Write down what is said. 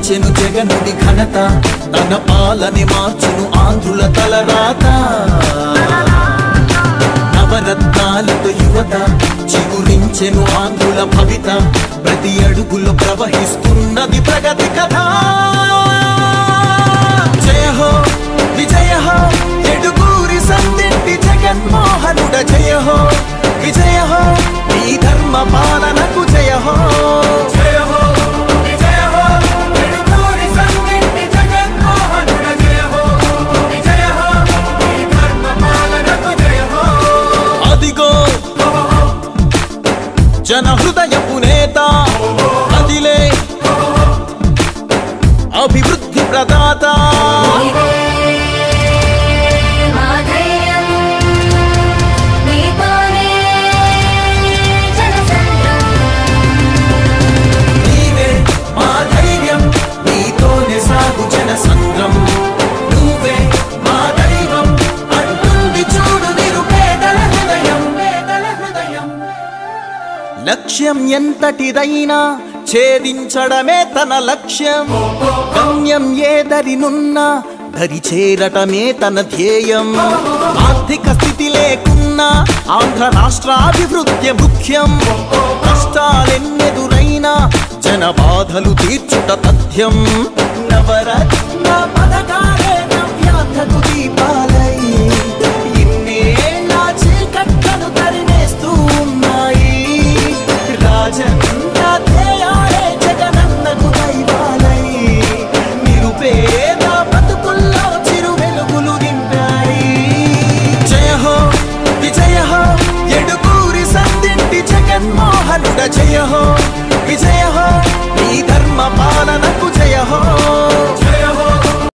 స్థాపించెను జగనుడి ఘనత తన పాలని మార్చును ఆంధ్రుల తలరాత నవరత్నాలతో యువత చిగురించెను ఆంధ్రుల భవిత ప్రతి అడుగులో ప్రవహిస్తున్నది ప్రగతి కథ జయ హో విజయ హో ఎడుగూరి సందింటి జగన్మోహనుడ జయ హో విజయ హో నీ ధర్మ పాలనకు జయ హో జయ హో విజయ హో ఎడుగూరి సందింటి జగన్మోహనుడ జయ హో విజయ హో నీ ధర్మ పాలనకు జయ హో అదిగో జన హృదయపు నేత అదిలే అభివృద్ధి ప్రదాత నీవే మా ధైర్యం నీతోనే జనసంద్రం నీవే మా ధైర్యం నీతోనే సాగు జన సంద్రం నువ్వే మా దైవం అంటుంది చూడు నిరుపేదల హృదయం పేదల హృదయం లక్ష్యం ఎంతటిదైనా ఛేదించడమే తన లక్ష్యం గమ్యం ఏదరినున్నా దరి చేరటమే తన ధ్యేయం ఆర్థిక స్థితి లేకున్నా ఆంధ్ర రాష్ట్రాభివృద్ధి ముఖ్యం కష్టాలెన్నెదురైనా జన బాధలు తీర్చుట తథ్యం నవరత్న పథకాలే నవ్యాంధ్రకు దీపాలై ఇన్నేళ్ళ చీకట్లను తరిమేస్తూ ఉన్నాయి రాజన్న ధ్యేయాలే జగనన్నకు దైవాలై నిరుపేద బతుకుల్లో చిరు వెలుగులు నింపాయి జయ హో విజయ హో ఎడుగూరి సందింటి జగన్మోహనుడ జయ హో విజయ హో నీ ధర్మ పాలనకు జయ హో